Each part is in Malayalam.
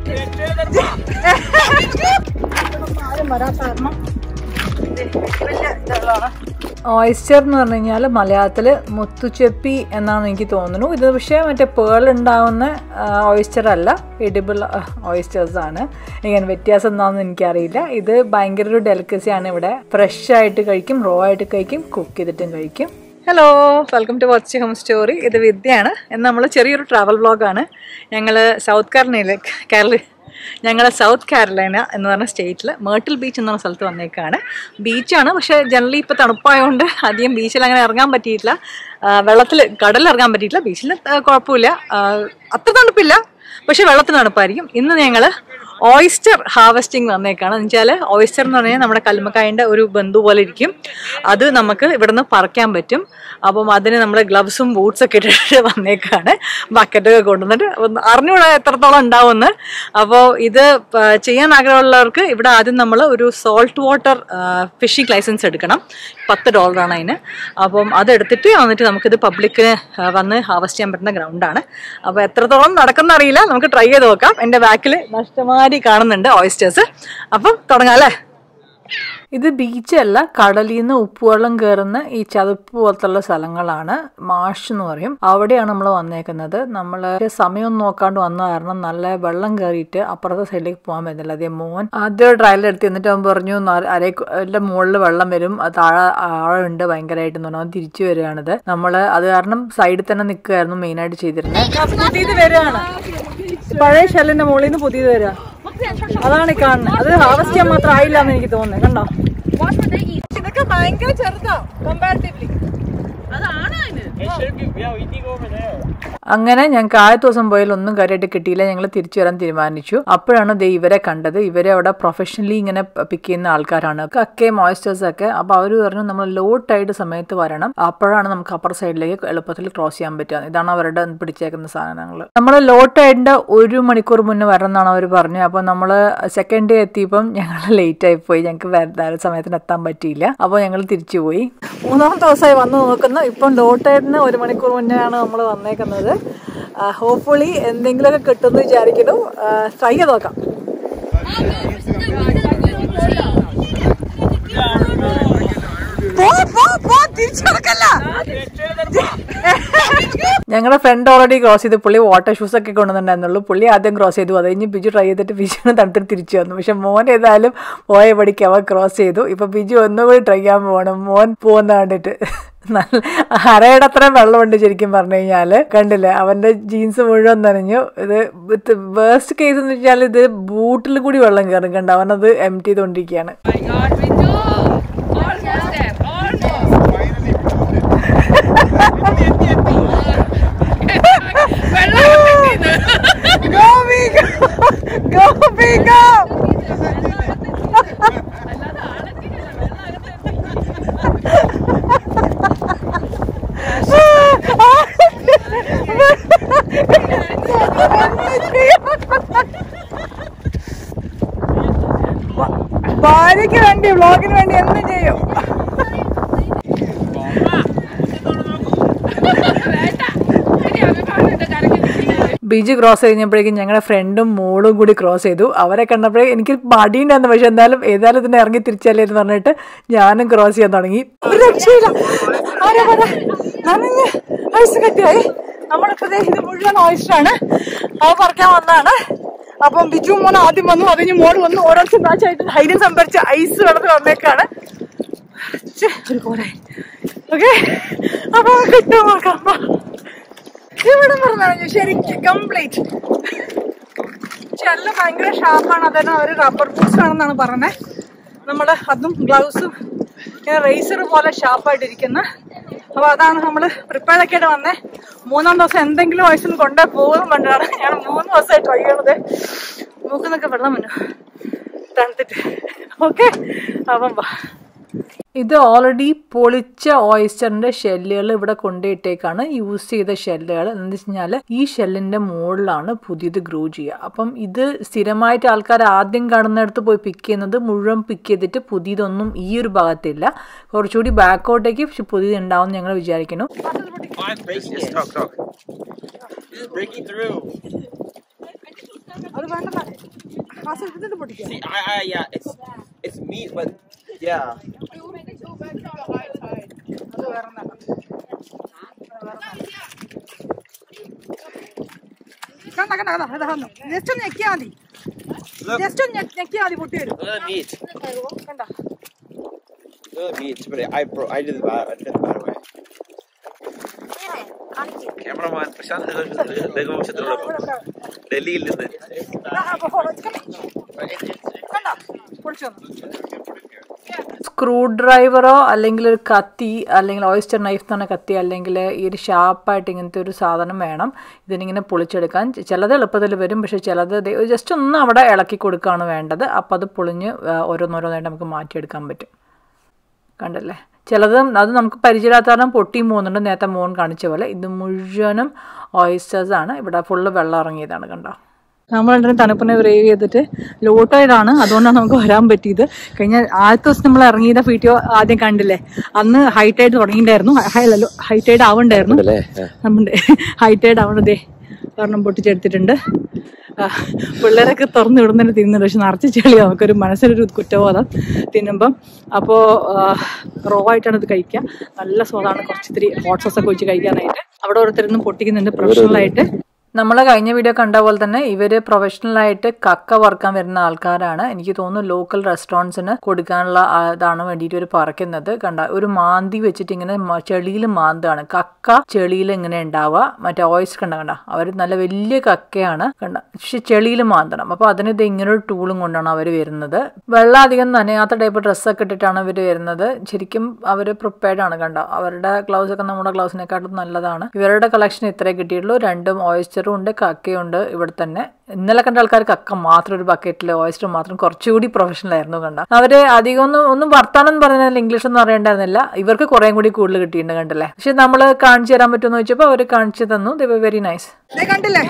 ആരും വരാത്ത കാരണം വലിയ ഇതാണ് ഓയിസ്റ്റർ എന്ന് പറഞ്ഞു കഴിഞ്ഞാൽ മലയാളത്തിൽ മുത്തുച്ചെപ്പി എന്നാണ് എനിക്ക് തോന്നുന്നു ഇത് പക്ഷേ മറ്റേ പേൾ ഉണ്ടാവുന്ന ഓയിസ്റ്റർ അല്ല എഡിബിൾ ഓയിസ്റ്റേഴ്സ് ആണ് ഇങ്ങനെ വ്യത്യാസം എന്താണെന്ന് എനിക്കറിയില്ല ഇത് ഭയങ്കര ഒരു ഡെലിക്കസി ആണ് ഇവിടെ ഫ്രഷ് ആയിട്ട് കഴിക്കും റോ ആയിട്ട് കഴിക്കും കുക്ക് ചെയ്തിട്ടും കഴിക്കും hello welcome to watch home story ഇത് വിദ്യയാണ് എന്ന് നമ്മൾ ചെറിയൊരു ട്രാവൽ വ്ളോഗാണ് ഞങ്ങൾ സൗത്ത് കാരനയിൽ കേരള ഞങ്ങൾ സൗത്ത് കാരലൈന എന്ന് പറഞ്ഞ സ്റ്റേറ്റിൽ മേർട്ടിൽ ബീച്ച് എന്ന് പറഞ്ഞ സ്ഥലത്ത് വന്നേക്കാണ് ബീച്ചാണ് പക്ഷേ ജനറലി ഇപ്പോൾ തണുപ്പായതുകൊണ്ട് അധികം ബീച്ചിൽ അങ്ങനെ ഇറങ്ങാൻ പറ്റിയിട്ടില്ല വെള്ളത്തിൽ കടലിൽ ഇറങ്ങാൻ പറ്റിയിട്ടില്ല ബീച്ചിൽ കുഴപ്പമില്ല ആ, അത്ര തണുപ്പില്ല പക്ഷെ വെള്ളത്തിന് തണുപ്പായിരിക്കും ഇന്ന് ഞങ്ങൾ ഓയിസ്റ്റർ ഹാർവെസ്റ്റിംഗ് വന്നേക്കാണ് എന്ന് വെച്ചാൽ ഓയിസ്റ്റർ എന്ന് പറഞ്ഞാൽ നമ്മുടെ കല്ലുമ്മക്കായൻ്റെ ഒരു ബന്ധു പോലെ ഇരിക്കും അത് നമുക്ക് ഇവിടുന്ന് പറിക്കാൻ പറ്റും അപ്പം അതിന് നമ്മൾ ഗ്ലവ്സും ബൂട്ട്സ് ഒക്കെ ഇട്ടിട്ട് വന്നേക്കാണ് ബക്കറ്റൊക്കെ കൊണ്ടുവന്നിട്ട് ഒന്ന് അറിഞ്ഞൂടാ എത്രത്തോളം ഉണ്ടാവുമെന്ന് അപ്പോൾ ഇത് പ- ചെയ്യാൻ ആഗ്രഹമുള്ളവർക്ക് ഇവിടെ ആദ്യം നമ്മൾ ഒരു സോൾട്ട് വാട്ടർ ഫിഷിംഗ് ലൈസൻസ് എടുക്കണം പത്ത് ഡോളറാണ് അതിന് അപ്പം അതെടുത്തിട്ട് വന്നിട്ട് നമുക്കിത് പബ്ലിക്കിന് വന്ന് ഹാർവെസ്റ്റ് ചെയ്യാൻ പറ്റുന്ന ഗ്രൗണ്ടാണ് അപ്പോൾ എത്രത്തോളം നടക്കുന്ന അറിയില്ല നമുക്ക് ട്രൈ ചെയ്ത് നോക്കാം എൻ്റെ ബാക്കിൽ നഷ്ടമാരി കാണുന്നുണ്ട് ഓയിസ്റ്റേഴ്സ് അപ്പം തുടങ്ങാം അല്ലേ ഇത് ബീച്ചല്ല കടലിൽ നിന്ന് ഉപ്പുവെള്ളം കയറുന്ന ഈ ചതുപ്പ് പോലത്തുള്ള സ്ഥലങ്ങളാണ് മാഷ് എന്ന് പറയും അവിടെയാണ് നമ്മൾ വന്നേക്കുന്നത് നമ്മൾ സമയം നോക്കാണ്ട് വന്ന കാരണം നല്ല വെള്ളം കയറിയിട്ട് അപ്പുറത്തെ സൈഡിലേക്ക് പോകാൻ പറ്റുന്നില്ല അതേ മോൻ ആദ്യം ട്രയൽ എടുത്ത് എന്നിട്ട് അവൻ പറഞ്ഞു അരയുടെ മുകളിൽ വെള്ളം വരും അത് താഴെ ആഴമുണ്ട് ഭയങ്കരമായിട്ട് പറഞ്ഞു അവൻ തിരിച്ചു വരികയാണിത് നമ്മൾ അത് കാരണം സൈഡിൽ തന്നെ നിൽക്കുകയായിരുന്നു മെയിനായിട്ട് ചെയ്തിരുന്നത് പുതിയത് വരികയാണ് പഴയ ഷെല്ലിന്റെ മുകളിൽ നിന്ന് പുതിയത് വരിക അതാണ് ഈ കാണുന്നത് അത് ഹാർവസ്റ്റ് ചെയ്യാൻ മാത്രം ആയില്ല എന്ന് എനിക്ക് തോന്നുന്നത് കണ്ടോ ഇതൊക്കെ ഭയങ്കര ചെറുതാ കമ്പാരിറ്റീവ്ലി അങ്ങനെ ഞങ്ങൾക്ക് ആദ്യത്തെ ദിവസം പോയാൽ ഒന്നും കാര്യമായിട്ട് കിട്ടിയില്ല ഞങ്ങൾ തിരിച്ചു വരാൻ തീരുമാനിച്ചു അപ്പോഴാണ് ദേ ഇവരെ കണ്ടത് ഇവരെ അവിടെ പ്രൊഫഷണലി ഇങ്ങനെ പിക്ക് ചെയ്യുന്ന ആൾക്കാരാണ് ഒക്കെ മോയ്സ്റ്റേഴ്സ് ഒക്കെ അപ്പൊ അവർ പറഞ്ഞു നമ്മൾ ലോ ടൈഡ് സമയത്ത് വരണം അപ്പോഴാണ് നമുക്ക് അപ്പർ സൈഡിലേക്ക് എളുപ്പത്തിൽ ക്രോസ് ചെയ്യാൻ പറ്റുക ഇതാണ് അവരുടെ പിടിച്ചേക്കുന്ന സാധനങ്ങൾ നമ്മൾ ലോ ടൈഡിന്റെ ഒരു മണിക്കൂർ മുന്നേ വരണം എന്നാണ് അവർ പറഞ്ഞത് അപ്പോൾ നമ്മൾ സെക്കൻഡ് ഡേ എത്തിയപ്പം ഞങ്ങൾ ലേറ്റ് ആയി പോയി ഞങ്ങൾക്ക് വരുന്ന സമയത്തിന് എത്താൻ പറ്റിയില്ല അപ്പോൾ ഞങ്ങൾ തിരിച്ചു പോയി മൂന്നാമത്തെ ദിവസമായി വന്ന് നോക്കുന്നു ഇപ്പം ലോ ടൈഡിന് ഒരു മണിക്കൂർ മുന്നേ ആണ് നമ്മൾ വന്നേക്കുന്നത് ഹോപ്പ്ഫുള്ളി എന്തെങ്കിലുമൊക്കെ കിട്ടുമെന്ന് വിചാരിക്കുന്നു ട്രൈ ചെയ്ത് നോക്കാം ഞങ്ങളുടെ ഫ്രണ്ട് ഓൾറെഡി ക്രോസ് ചെയ്ത് പുള്ളി വാട്ടർ ഷൂസ് ഒക്കെ കൊണ്ടുവന്നിട്ടുണ്ടായിരുന്നുള്ളൂ പുള്ളി ആദ്യം ക്രോസ് ചെയ്തു അത് കഴിഞ്ഞ് ബിജു ട്രൈ ചെയ്തിട്ട് ബിജുവിനെ തണുത്തിട്ട് തിരിച്ചു വന്നു പക്ഷെ മോൻ ഏതായാലും പോയ പടിക്ക് അവൻ ക്രോസ് ചെയ്തു ഇപ്പൊ ബിജു ഒന്നുകൂടി ട്രൈ ചെയ്യാൻ പോകണം മോൻ പോകുന്ന കണ്ടിട്ട് നല്ല അരയുടെ അത്രയും വെള്ളമുണ്ട് ശരിക്കും പറഞ്ഞു കഴിഞ്ഞാല് കണ്ടില്ലേ അവന്റെ ജീൻസ് മുഴുവൻ നനഞ്ഞു ഇത് വേസ്റ്റ് കേസ് എന്ന് വെച്ചാൽ ഇത് ബൂട്ടിൽ കൂടി വെള്ളം കയറും കണ്ട് അവനത് എം ടി ചെയ്തുകൊണ്ടിരിക്കുകയാണ് Go, Vigo! Go, Vigo! ഭാര്യയ്ക്ക് വേണ്ടി വ്ളോഗിന് വേണ്ടി എന്തും ചെയ്യും ബീച്ച് ക്രോസ് കഴിഞ്ഞപ്പോഴേക്കും ഞങ്ങളുടെ ഫ്രണ്ടും മോളും കൂടി ക്രോസ് ചെയ്തു അവരെ കണ്ടപ്പോഴേ എനിക്ക് മടിയുണ്ടായിരുന്നു പക്ഷെ എന്തായാലും ഏതായാലും ഇതിനെ ഇറങ്ങി തിരിച്ചല്ലേ എന്ന് പറഞ്ഞിട്ട് ഞാനും ക്രോസ് ചെയ്യാൻ തുടങ്ങി ഒരു രക്ഷയില്ല ആരാ പറ നനഞ്ഞ് ഐസ് കെട്ടിയായി നമ്മളിപ്പോ ദേ ഇത് മുഴുവൻ ഓയിസ്റ്റാണ് അത് പറിക്കാൻ വന്നതാണ് അപ്പം ബിജു മോൻ ആദ്യം വന്നു അത് കഴിഞ്ഞ് മോള് വന്നു ഓരോരുത്തർ ബാച്ചായിട്ട് ധൈര്യം സംഭരിച്ച് ഐസ് വെള്ളത്തിൽ വന്നേക്കാണ് ഛെ, ഒരു പോരായി ഓക്കെ അപ്പൊ കിട്ടും നോക്കാം വാ. ഇവിടെ പറഞ്ഞു ശരിക്കും കംപ്ലീറ്റ് ചെല്ല ഭയങ്കര ഷാർപ്പാണ് അതായത് അവര് റബ്ബർ ബൂട്ട്സ് ആണെന്നാണ് പറഞ്ഞത് നമ്മുടെ അതും ഗ്ലൗസും ഇങ്ങനെ റേസർ പോലെ ഷാർപ്പായിട്ടിരിക്കുന്ന അപ്പൊ അതാണ് നമ്മൾ പ്രിപ്പയർ ഒക്കെ ആയിട്ട് വന്നേ മൂന്നാം ദിവസം എന്തെങ്കിലും വയസ്സിന് കൊണ്ടേ പോകുന്ന പണ്ടാണ് ഞാൻ മൂന്ന് ദിവസമായി ട്രൈ ചെയ്യണത് മൂക്കുന്നൊക്കെ വെള്ളം വന്നു തണുത്തിട്ട് ഓക്കെ അപ്പം വാ ഇത് ഓൾറെഡി പൊളിച്ച ഓയിസ്റ്ററിന്റെ ഷെല്ലുകൾ ഇവിടെ കൊണ്ടുപോയിട്ടേക്കാണ് യൂസ് ചെയ്ത ഷെല്ലുകൾ എന്ന് വെച്ച് കഴിഞ്ഞാൽ ഈ ഷെല്ലിന്റെ മുകളിലാണ് പുതിയത് ഗ്രോ ചെയ്യുക അപ്പം ഇത് സ്ഥിരമായിട്ട് ആൾക്കാർ ആദ്യം കാണുന്നിടത്ത് പോയി പിക്ക് ചെയ്യുന്നത് മുഴുവൻ പിക്ക് ചെയ്തിട്ട് പുതിയതൊന്നും ഈ ഒരു ഭാഗത്തില്ല കുറച്ചുകൂടി ബാക്കോട്ടേക്ക് പുതിയത് ഉണ്ടാവും ഞങ്ങൾ വിചാരിക്കുന്നു Yes, talk, talk. Just breaking through. അത് വേണ്ട വാസു ഇതിട്ട് പൊട്ടിക്കാം See, I, I, yeah, it's it's meat, but yeah. അത് വേറെ കണ്ട കണ്ട കണ്ട ഇതാ വന്നു ജസ്റ്റ് ഒന്ന് ഞെക്കിയാ മതി Look, ജസ്റ്റ് ഒന്ന് ഞെ- ഞെക്കിയാ മതി പൊട്ടി വരും look at the meat. കണ്ട Look at the meat. But I bro- I did the bad, I did the bad way. Cameraman, Prashant ലഘുവംശത്തിനോടൊപ്പം ഡൽഹിയിൽ നിന്ന് കണ്ട പൊളിച്ചു വന്നു സ്ക്രൂ ഡ്രൈവറോ അല്ലെങ്കിൽ ഒരു കത്തി അല്ലെങ്കിൽ ഓയിസ്റ്റർ നൈഫ് എന്ന് പറഞ്ഞ കത്തി അല്ലെങ്കിൽ ഈ ഒരു ഷാർപ്പായിട്ട് ഇങ്ങനത്തെ ഒരു സാധനം വേണം ഇതിനിങ്ങനെ പൊളിച്ചെടുക്കാൻ ചിലത് എളുപ്പത്തിൽ വരും പക്ഷേ ചിലത് ജസ്റ്റ് ഒന്ന് അവിടെ ഇളക്കി കൊടുക്കുകയാണ് വേണ്ടത് അപ്പോൾ അത് പൊളിഞ്ഞ് ആ, ഓരോന്നോരോന്നായിട്ട് നമുക്ക് മാറ്റിയെടുക്കാൻ പറ്റും കണ്ടല്ലേ ചിലത് അത് നമുക്ക് പരിചയമില്ലാത്ത കാരണം പൊട്ടിയും പോകുന്നുണ്ട് നേരത്തെ മോൻ കാണിച്ച പോലെ ഇത് മുഴുവനും ഓയിസ്റ്റേഴ്സ് ആണ് ഇവിടെ ഫുള്ള് വെള്ളം ഇറങ്ങിയതാണ് കണ്ടോ നമ്മൾ രണ്ടും തണുപ്പിനെ ബ്രേവ് ചെയ്തിട്ട് ലോട്ടോയിലാണ് അതുകൊണ്ടാണ് നമുക്ക് വരാൻ പറ്റിയത് കഴിഞ്ഞ ആദ്യത്തെ ദിവസം നമ്മൾ ഇറങ്ങിയത് വീഡിയോ ആദ്യം കണ്ടില്ലേ അന്ന് ഹൈറ്റ് ആയിട്ട് തുടങ്ങിയിട്ടുണ്ടായിരുന്നു ഹൈറ്റ് ആയിട്ട് ആവണ്ടായിരുന്നു നമ്മുടെ ഹൈറ്റ് ആയിട്ട് ആവണതേ കാരണം പൊട്ടിച്ചെടുത്തിട്ടുണ്ട് ആ, പിള്ളേരൊക്കെ തുറന്നു വിടുന്നതിന് തിന്നുന്നുണ്ട് പക്ഷെ നിറച്ച് ചെളിയാണ് നമുക്കൊരു മനസ്സിലൊരു കുറ്റബോധം തിന്നുമ്പം അപ്പോൾ റോ ആയിട്ടാണ് ഇത് കഴിക്കുക നല്ല സ്വാദാണ് കുറച്ച് ഇത്തിരി ഹോട്ട് സോസ് ഒക്കെ ഒഴിച്ച് കഴിക്കാനായിട്ട് അവിടെ ഓരോരുത്തരൊന്നും പൊട്ടിക്കുന്നുണ്ട് പ്രൊഫഷണലായിട്ട് നമ്മൾ കഴിഞ്ഞ വീഡിയോ കണ്ട പോലെ തന്നെ ഇവര് പ്രൊഫഷണലായിട്ട് കക്ക വറുക്കാൻ വരുന്ന ആൾക്കാരാണ് എനിക്ക് തോന്നുന്നു ലോക്കൽ റെസ്റ്റോറൻറ്റ്സിന് കൊടുക്കാനുള്ള ആ, ഇതാണ് വേണ്ടിയിട്ട് ഇവർ പറിക്കുന്നത് കണ്ട ഒരു മാന്തി വെച്ചിട്ട് ഇങ്ങനെ ചെളിയിൽ മാന്താണ് കക്ക ചെളിയിൽ ഇങ്ങനെ ഉണ്ടാവുക മറ്റേ ഓയിസ് കണ്ട കണ്ട അവർ നല്ല വലിയ കക്കയാണ് കണ്ട പക്ഷെ ചെളിയിൽ മാന്തണം അപ്പോൾ അതിന് ഇത് ഇങ്ങനെ ഒരു ടൂളും കൊണ്ടാണ് അവർ വരുന്നത് വെള്ളം അധികം നനയാത്ത ടൈപ്പ് ഡ്രസ്സൊക്കെ ഇട്ടിട്ടാണ് ഇവർ വരുന്നത് ശരിക്കും അവർ പ്രിപ്പയർഡ് ആണ് കണ്ടോ അവരുടെ ഗ്ലൗസ് ഒക്കെ നമ്മുടെ ഗ്ലൗസിനെക്കാട്ടും നല്ലതാണ് ഇവരുടെ കളക്ഷൻ ഇത്രേ കിട്ടിയുള്ളൂ രണ്ടും ഓയിസ്റ്ററും ഉണ്ട് കക്കയുണ്ട് ഇവിടെ തന്നെ ഇന്നലെ കണ്ട ആൾക്കാർ കക്ക മാത്രം ഒരു ബക്കറ്റിൽ ഓയിസ്റ്റർ മാത്രം കുറച്ചുകൂടി പ്രൊഫഷണൽ ആയിരുന്നു കണ്ട അവര് അധികം ഒന്നും ഒന്നും വർത്താനം എന്ന് പറഞ്ഞാൽ ഇംഗ്ലീഷ് ഒന്നും അറിയണ്ടായിരുന്നില്ല ഇവർക്ക് കുറേം കൂടി കൂടുതൽ കിട്ടിയിട്ടുണ്ട് കണ്ടല്ലേ പക്ഷെ നമ്മൾ കാണിച്ചു തരാൻ പറ്റുമെന്ന് ചോദിച്ചപ്പോൾ അവർ കാണിച്ചു തന്നു ദ വെരി നൈസ് ദേ കണ്ടില്ലേ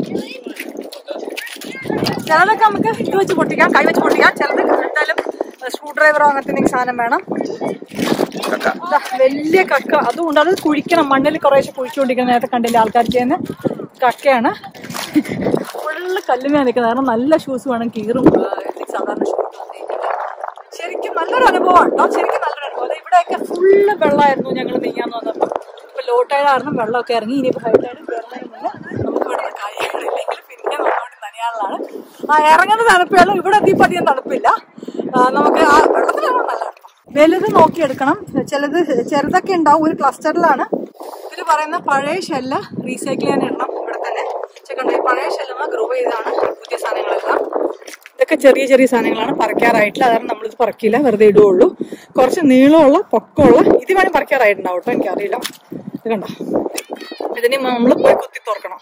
ചിലതൊക്കെ നമുക്ക് ഇത് വെച്ച് പൊട്ടിക്കാം കൈ വെച്ച് പൊട്ടിക്കാം ചിലത് എന്തായാലും സ്ക്രൂ ഡ്രൈവറോ അങ്ങനത്തെ എന്തെങ്കിലും സാധനം വേണം ദാ, വലിയ കക്ക അതുകൊണ്ട് അത് കുഴിക്കണം മണ്ണിൽ കുറേശ്ശെ കുഴിച്ചുകൊണ്ടിരിക്കണം നേരത്തെ കണ്ടില്ല ആൾക്കാർ ചെയ്യുന്ന കക്കയാണ് ഫുള്ള് കല്ലുമേ നിൽക്കുന്നത് കാരണം നല്ല ഷൂസ് വേണം കീറും ആ, ഈ സാധാരണ ഷൂ ശരിക്കും നല്ലൊരു അനുഭവമാണ് കേട്ടോ ശരിക്കും നല്ലൊരു അനുഭവം അതെ ഇവിടെയൊക്കെ ഫുള്ള് വെള്ളമായിരുന്നു ഞങ്ങൾ നീങ്ങാൻ വന്നപ്പോൾ ഇപ്പൊ ലോ ടൈഡ് കാരണം വെള്ളമൊക്കെ ഇറങ്ങി ഇനിയിപ്പോൾ ഹൈ ടൈഡ് കയറുന്നതിന് നമുക്ക് ഇവിടെ കാര്യങ്ങളില്ലെങ്കിൽ പിന്നെ നമ്മളോട് നനയാനുള്ളതാണ് ആ ഇറങ്ങുന്ന തണുപ്പുകളും ഇവിടെ എത്തിയപ്പോൾ അധികം തണുപ്പില്ല ആ, നമുക്ക് ആ വെള്ളത്തിലാണ് നല്ല വലുത് നോക്കിയെടുക്കണം ചിലത് ചെറുതൊക്കെ ഉണ്ടാവും ഒരു ക്ലസ്റ്ററിലാണ് ഇവര് പറയുന്ന പഴയ ഷെല്ല് റീസൈക്കിൾ ചെയ്യാൻ ഇടണം ഇവിടെ തന്നെ ചെക്കണ്ട ഈ പഴയ ഷെല്ല് ഗ്രോ ചെയ്താണ് പുതിയ സാധനങ്ങളെല്ലാം ഇതൊക്കെ ചെറിയ ചെറിയ സാധനങ്ങളാണ് പറിക്കാറായിട്ടില്ല അതാണ് നമ്മളിത് പറിക്കില്ല വെറുതെ ഇടുകയുള്ളൂ കുറച്ച് നീളമുള്ള പൊക്കമുള്ള ഇത് വേണേൽ പറിക്കാറായിട്ടുണ്ടാവും കേട്ടോ എനിക്കറിയില്ല ഇത് കണ്ടോ ഇതിന് നമ്മൾ പോയി കുത്തി തുറക്കണം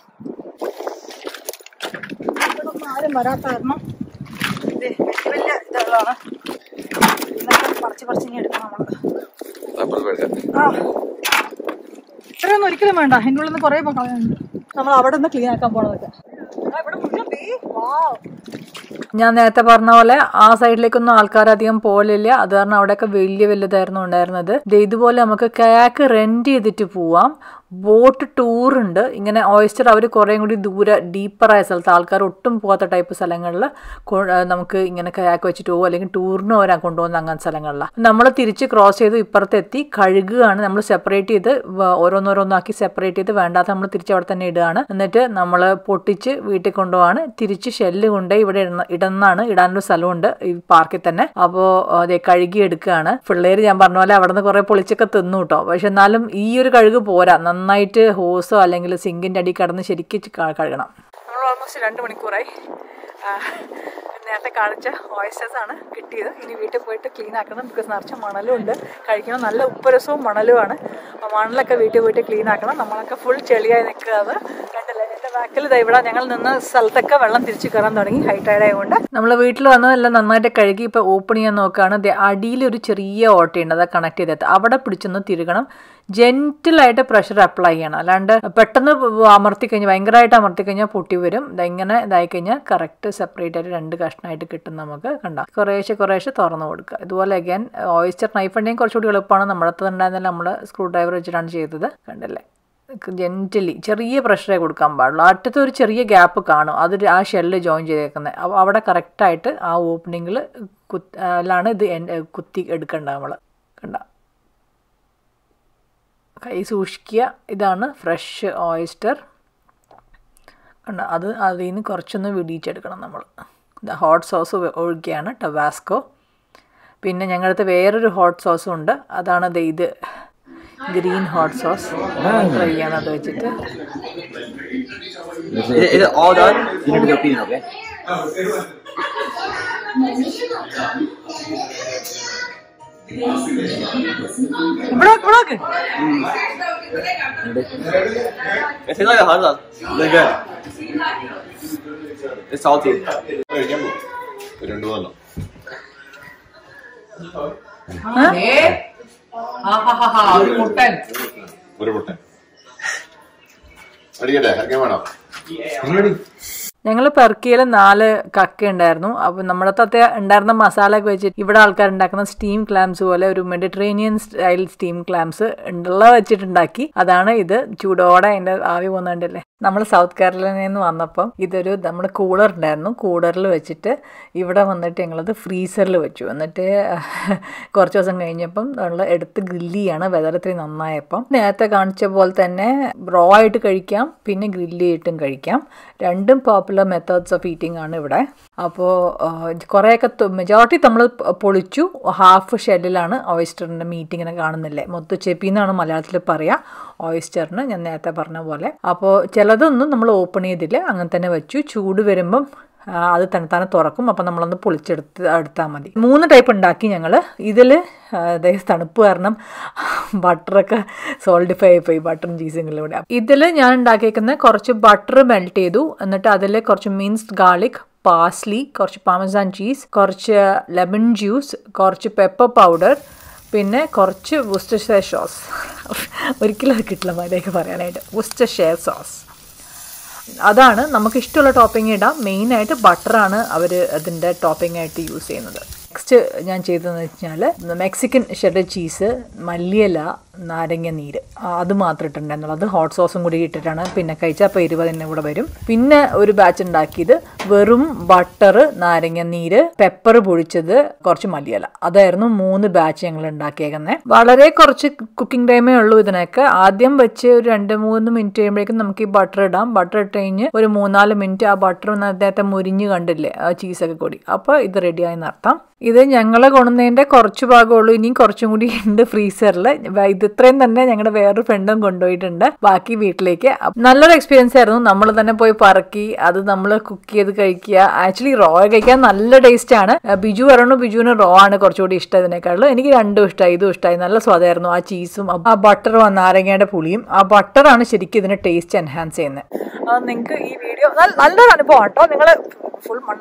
ഇവിടെ ഒന്നും ആരും വരാത്ത കാരണം ഇത് വലിയ വലിയ ഇതുകളാണ് ഇതൊക്കെ പറിച്ച് പറിച്ച് ഇനി എടുക്കണം നമ്മള് ആ ഇത്രയൊന്നും ഒരിക്കലും വേണ്ട അതിൻ്റെ ഉള്ളിൽ നിന്ന് കുറേ കളയുന്നുണ്ട് നമ്മൾ അവിടെ നിന്ന് ക്ലീൻ ആക്കാൻ പോണതൊക്കെ ആ, ഇവിടെ മുഴുവൻ ദേ, wow. ഞാൻ നേരത്തെ പറഞ്ഞ പോലെ ആ സൈഡിലേക്കൊന്നും ആൾക്കാർ അധികം പോലില്ല അത് കാരണം അവിടെയൊക്കെ വലിയ വലുതായിരുന്നു ഉണ്ടായിരുന്നത് ദേ ഇതുപോലെ നമുക്ക് കയാക്ക് റെന്റ് ചെയ്തിട്ട് പോവാം ബോട്ട് ടൂർ ഉണ്ട് ഇങ്ങനെ ഓയിസ്റ്റർ അവർ കുറേ കൂടി ദൂരെ ഡീപ്പറായ സ്ഥലത്ത് ആൾക്കാർ ഒട്ടും പോകാത്ത ടൈപ്പ് സ്ഥലങ്ങളിൽ നമുക്ക് ഇങ്ങനെ കയാക്ക് വെച്ചിട്ട് പോകും അല്ലെങ്കിൽ ടൂറിന് വരാൻ കൊണ്ടുപോകുന്ന അങ്ങനത്തെ സ്ഥലങ്ങളിലാണ് നമ്മൾ തിരിച്ച് ക്രോസ് ചെയ്ത് ഇപ്പുറത്തെത്തി കഴുകുകയാണ് നമ്മൾ സെപ്പറേറ്റ് ചെയ്ത് വ- ഓരോന്നോരോന്നാക്കി സെപ്പറേറ്റ് ചെയ്ത് വേണ്ടാത്ത നമ്മൾ തിരിച്ച് അവിടെ തന്നെ ഇടുകയാണ് എന്നിട്ട് നമ്മൾ പൊട്ടിച്ച് വീട്ടിൽ കൊണ്ടുപോവാണ് തിരിച്ച് ഷെല്ല് കൊണ്ട് ഇവിടെ ഇടുന്ന ഇടുന്നാണ് ഇടാനൊരു സ്ഥലമുണ്ട് ഈ പാർക്കിൽ തന്നെ അപ്പോൾ അതെ കഴുകി എടുക്കുകയാണ് പിള്ളേര് ഞാൻ പറഞ്ഞ പോലെ അവിടെ നിന്ന് കുറേ പൊളിച്ചൊക്കെ തിന്നു കേട്ടോ പക്ഷെ എന്നാലും ഈ ഒരു കഴുക് പോരാ നന്നായിട്ട് ഹോസോ അല്ലെങ്കിൽ സിങ്കിന്റെ അടി കടന്ന് ശരിക്കും ക- കഴുകണം നമ്മൾ ഓൾമോസ്റ്റ് രണ്ട് മണിക്കൂറായി ആ, നേരത്തെ കാണിച്ച ഓയിസ്റ്റേഴ്സ് ആണ് കിട്ടിയത് ഇനി വീട്ടിൽ പോയിട്ട് ക്ലീൻ ആക്കണം ബിക്കോസ് നിറച്ച മണലും ഉണ്ട് കഴിക്കണം നല്ല ഉപ്പരസവും മണലുമാണ് അപ്പോൾ മണലൊക്കെ വീട്ടിൽ പോയിട്ട് ക്ലീൻ ആക്കണം നമ്മളൊക്കെ ഫുൾ ചെളിയായി നിൽക്കുന്നത് കണ്ടില്ലേ എൻ്റെ ബാക്കിൽ ഇതാ ഇവിടെ ഞങ്ങൾ നിന്ന സ്ഥലത്തൊക്കെ വെള്ളം തിരിച്ചു കയറാൻ തുടങ്ങി ഹൈറ്റൈഡ് ആയതുകൊണ്ട് നമ്മൾ വീട്ടിൽ വന്നതെല്ലാം നന്നായിട്ട് കഴുകി ഇപ്പോൾ ഓപ്പൺ ചെയ്യാൻ നോക്കുകയാണ് ദേ അടിയിൽ ഒരു ചെറിയ ഓട്ടയുണ്ട് അത് കണക്ട് ചെയ്തിട്ട് അവിടെ പിടിച്ചൊന്ന് തിരുകണം ജെന്റിലായിട്ട് പ്രഷർ അപ്ലൈ ചെയ്യണം അല്ലാണ്ട് പെട്ടെന്ന് അമർത്തി കഴിഞ്ഞാൽ ഭയങ്കരമായിട്ട് അമർത്തി കഴിഞ്ഞാൽ പൊട്ടി വരും ഇതെങ്ങനെ ഇതായി കഴിഞ്ഞാൽ കറക്റ്റ് സെപ്പറേറ്റ് ആയിട്ട് രണ്ട് കഷ്ണമായിട്ട് കിട്ടും നമുക്ക് കണ്ട കുറേശ്ശെ കുറേശ്ശെ തുറന്നു കൊടുക്കുക ഇതുപോലെ അഗൈൻ ഓയിസ്റ്റർ നൈഫ് ഉണ്ടെങ്കിൽ കുറച്ചുകൂടി എളുപ്പമാണ് നമ്മുടെ അടുത്ത് ഉണ്ടായിരുന്നില്ല നമ്മൾ സ്ക്രൂ ഡ്രൈവർ വെച്ചിട്ടാണ് ചെയ്തത് കണ്ടല്ലേ ജെൻറ്റലി ചെറിയ പ്രഷറേ കൊടുക്കാൻ പാടുള്ളൂ അറ്റത്ത് ഒരു ചെറിയ ഗ്യാപ്പ് കാണും അത് ആ ഷെല്ല് ജോയിൻ ചെയ്തേക്കുന്നത് അപ്പോൾ അവിടെ കറക്റ്റായിട്ട് ആ ഓപ്പണിങ്ങിൽ കുത്താണ് ഇത് എൻ- കുത്തി എടുക്കേണ്ടത് നമ്മൾ കണ്ട കൈ സൂക്ഷിക്കുക ഇതാണ് ഫ്രഷ് ഓയിസ്റ്റർ കണ്ട അത് അതിൽ നിന്ന് കുറച്ചൊന്ന് വിടിയിച്ചെടുക്കണം നമ്മൾ ഹോട്ട് സോസ് ഒഴുകിയാണ് ടബാസ്കോ പിന്നെ ഞങ്ങളടുത്ത് വേറൊരു ഹോട്ട് സോസും ഉണ്ട് അതാണ് ദേ ഇത് ഗ്രീൻ ഹോട്ട് സോസ് ട്രൈ ചെയ്യണം അത് വെച്ചിട്ട് Is it, is it all done? You need to go opinion, okay? ഇവിടെ ഇവിടെ നോക്ക്. It tastes like a hot sauce. Really good. It's salty. കഴിക്കാൻ പോകും ഒരു രണ്ട് മൂന്നെണ്ണം ഒരു മുട്ട അടിക്കട്ടെ കഴിക്കാൻ വേണം ഞങ്ങൾ പെർക്കിയിൽ നാല് കക്ക ഉണ്ടായിരുന്നു അപ്പോൾ നമ്മുടെ തത്തെ ഉണ്ടായിരുന്ന മസാല ഒക്കെ വെച്ചിട്ട് ഇവിടെ ആൾക്കാർ ഉണ്ടാക്കുന്ന സ്റ്റീം ക്ലാംസ് പോലെ ഒരു മെഡിറ്ററേനിയൻ സ്റ്റൈൽ സ്റ്റീം ക്ലാംസ് ഉള്ള വെച്ചിട്ടുണ്ടാക്കി അതാണ് ഇത് ചൂടോടെ അതിൻ്റെ ആവി പോകുന്നുണ്ടല്ലേ നമ്മൾ സൗത്ത് കേരളയിൽ നിന്ന് വന്നപ്പം ഇതൊരു നമ്മുടെ കൂളർ ഉണ്ടായിരുന്നു കൂളറിൽ വെച്ചിട്ട് ഇവിടെ വന്നിട്ട് ഞങ്ങളത് ഫ്രീസറിൽ വെച്ചു എന്നിട്ട് കുറച്ച് ദിവസം കഴിഞ്ഞപ്പം നമ്മൾ എടുത്ത് ഗ്രില്ല് ചെയ്യാണ് വെതർ ഇത്തിരി നന്നായപ്പം നേരത്തെ കാണിച്ച പോലെ തന്നെ റോ ആയിട്ട് കഴിക്കാം പിന്നെ ഗ്രില്ല് ചെയ്തിട്ടും കഴിക്കാം രണ്ടും പോപ്പുലർ മെത്തേഡ്സ് ഓഫ് ഈറ്റിംഗ് ആണ് ഇവിടെ അപ്പോൾ കുറേയൊക്കെ മെജോറിറ്റി നമ്മൾ പൊളിച്ചു ഹാഫ് ഷെല്ലിലാണ് ഓയിസ്റ്ററിൻ്റെ മീറ്റ് ഇങ്ങനെ കാണുന്നില്ലേ മൊത്തച്ചെപ്പി എന്നാണ് മലയാളത്തിൽ പറയുക ഓയിസ്റ്ററിന് ഞാൻ നേരത്തെ പറഞ്ഞ പോലെ അപ്പോൾ ചിലതൊന്നും നമ്മൾ ഓപ്പൺ ചെയ്തില്ല അങ്ങനെ തന്നെ വെച്ചു ചൂട് വരുമ്പം ആ, അത് തന്നെത്താനെ തുറക്കും അപ്പം നമ്മളൊന്ന് പൊളിച്ചെടുത്ത് എടുത്താൽ മതി മൂന്ന് ടൈപ്പ് ഉണ്ടാക്കി ഞങ്ങൾ ഇതിൽ അതായത് തണുപ്പ് കാരണം ബട്ടറൊക്കെ സോൾഡിഫൈ ആയിപ്പോയി ബട്ടറും ചീസും കൂടെ ഇതിൽ ഞാൻ ഉണ്ടാക്കിയേക്കുന്ന കുറച്ച് ബട്ടർ മെൽറ്റ് ചെയ്തു എന്നിട്ട് അതിൽ കുറച്ച് മിൻസ്ഡ് ഗാർലിക് പാസ്ലി കുറച്ച് പാമസാൻ ചീസ് കുറച്ച് ലെമൺ ജ്യൂസ് കുറച്ച് പെപ്പർ പൗഡർ പിന്നെ കുറച്ച് വുസ്റ്റർഷെയർ സോസ് ഒരിക്കലും അത് കിട്ടില്ല മര്യാദയ്ക്ക് പറയാനായിട്ട് വുസ്റ്റർഷെയർ സോസ് അതാണ് നമുക്ക് ഇഷ്ടമുള്ള ടോപ്പിംഗ് ഇടാം മെയിനായിട്ട് ബട്ടറാണ് അവർ അതിൻ്റെ ടോപ്പിംഗ് ആയിട്ട് യൂസ് ചെയ്യുന്നത് നെക്സ്റ്റ് ഞാൻ ചെയ്തതെന്ന് വെച്ചാൽ മെക്സിക്കൻ ഷെഡ് ചീസ് മല്ലിയില നാരങ്ങ നീര് ആ, അത് മാത്രം ഇട്ടിട്ടുണ്ടായിരുന്നുള്ളൂ അത് ഹോട്ട് സോസും കൂടി ഇട്ടിട്ടാണ് പിന്നെ കഴിച്ചാൽ അപ്പോൾ ഇരുപതിന് ഇവിടെ വരും പിന്നെ ഒരു ബാച്ച് ഉണ്ടാക്കിയത് വെറും ബട്ടർ നാരങ്ങ നീര് പെപ്പർ പൊടിച്ചത് കുറച്ച് മല്ലിയില അതായിരുന്നു മൂന്ന് ബാച്ച് ഞങ്ങൾ ഉണ്ടാക്കിയേക്കുന്നത് വളരെ കുറച്ച് കുക്കിംഗ് ടൈമേ ഉള്ളൂ ഇതിനൊക്കെ ആദ്യം വെച്ച് ഒരു രണ്ട് മൂന്ന് മിനിറ്റ് കഴിയുമ്പോഴേക്കും നമുക്ക് ഈ ബട്ടർ ഇടാം ബട്ടർ ഇട്ട് കഴിഞ്ഞ് ഒരു മൂന്നാല് മിനിറ്റ് ആ ബട്ടർ നേരത്തെ മുരിഞ്ഞ് കണ്ടില്ലേ ആ ചീസൊക്കെ കൂടി അപ്പോൾ ഇത് റെഡിയായി നടത്താം ഇത് ഞങ്ങൾ കൊണ്ടുവന്നതിൻ്റെ കുറച്ച് ഭാഗമുള്ളൂ ഇനിയും കുറച്ചും കൂടി ഉണ്ട് ഫ്രീസറിൽ ഇത് ഇത്രയും തന്നെ ഞങ്ങളുടെ വേറൊരു ഫ്രണ്ടും കൊണ്ടുപോയിട്ടുണ്ട് ബാക്കി വീട്ടിലേക്ക് അപ്പ- നല്ലൊരു എക്സ്പീരിയൻസ് ആയിരുന്നു നമ്മൾ തന്നെ പോയി പറക്കി അത് നമ്മൾ കുക്ക് ചെയ്ത് കഴിക്കുക ആക്ച്വലി റോ കഴിക്കാൻ നല്ല ടേസ്റ്റ് ആണ് അഹ് ബിജു പറഞ്ഞു ബിജുവിന് റോ ആണ് കുറച്ചുകൂടി ഇഷ്ടം ഇതിനേക്കാളും എനിക്ക് രണ്ടും ഇഷ്ടമായി ഇതും ഇഷ്ടമായി നല്ല സ്വാദായിരുന്നു ആ ചീസും ആ ബട്ടറും ആ നാരങ്ങയുടെ പുളിയും ആ ബട്ടറാണ് ശരിക്കും ഇതിന് ടേസ്റ്റ് എൻഹാൻസ് ചെയ്യുന്നത് അത് നിങ്ങൾക്ക് ഈ വീഡിയോ നല്ലൊരു അനുഭവം കേട്ടോ നിങ്ങൾ ഫുൾ മണ്ണ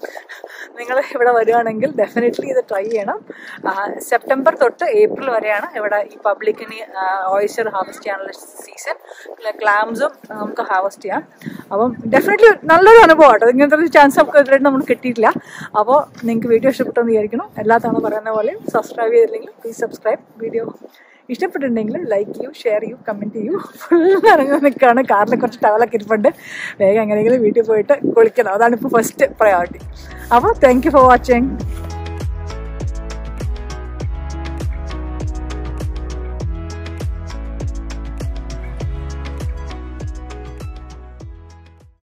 നിങ്ങൾ ഇവിടെ വരികയാണെങ്കിൽ ഡെഫിനറ്റ്ലി ഇത് ട്രൈ ചെയ്യണം ആ, സെപ്റ്റംബർ തൊട്ട് ഏപ്രിൽ വരെയാണ് ഇവിടെ ഈ പബ്ലിക്കിന് ഓയിസ്റ്റർ ഹാർവസ്റ്റ് ചെയ്യാനുള്ള സീസൺ ക്ലാംസും നമുക്ക് ഹാർവസ്റ്റ് ചെയ്യാം അപ്പം ഡെഫിനറ്റ്ലി നല്ലൊരു അനുഭവം കേട്ടോ ഇങ്ങനത്തെ ഒരു ചാൻസ് നമുക്ക് ഇതിലായിട്ട് നമുക്ക് കിട്ടിയിട്ടില്ല അപ്പോൾ നിങ്ങൾക്ക് വീഡിയോ ഇഷ്ടപ്പെട്ടെന്ന് വിചാരിക്കണം എല്ലാ തവണ പറയുന്ന പോലെ സബ്സ്ക്രൈബ് ചെയ്തില്ലെങ്കിൽ പ്ലീസ് സബ്സ്ക്രൈബ് വീഡിയോ ഇഷ്ടപ്പെട്ടിട്ടുണ്ടെങ്കിൽ ലൈക്ക് ചെയ്യൂ ഷെയർ ചെയ്യൂ കമൻറ്റ് ചെയ്യൂ ഫുൾ ഇറങ്ങി നിൽക്കുകയാണ് കാറിൽ കുറച്ച് ടവലൊക്കെ ഇരിപ്പുണ്ട് വേഗം എങ്ങനെയെങ്കിലും വീട്ടിൽ പോയിട്ട് കുളിക്കണം അതാണ് ഇപ്പോൾ ഫസ്റ്റ് പ്രയോറിറ്റി അപ്പോൾ താങ്ക് യു ഫോർ വാച്ചിങ്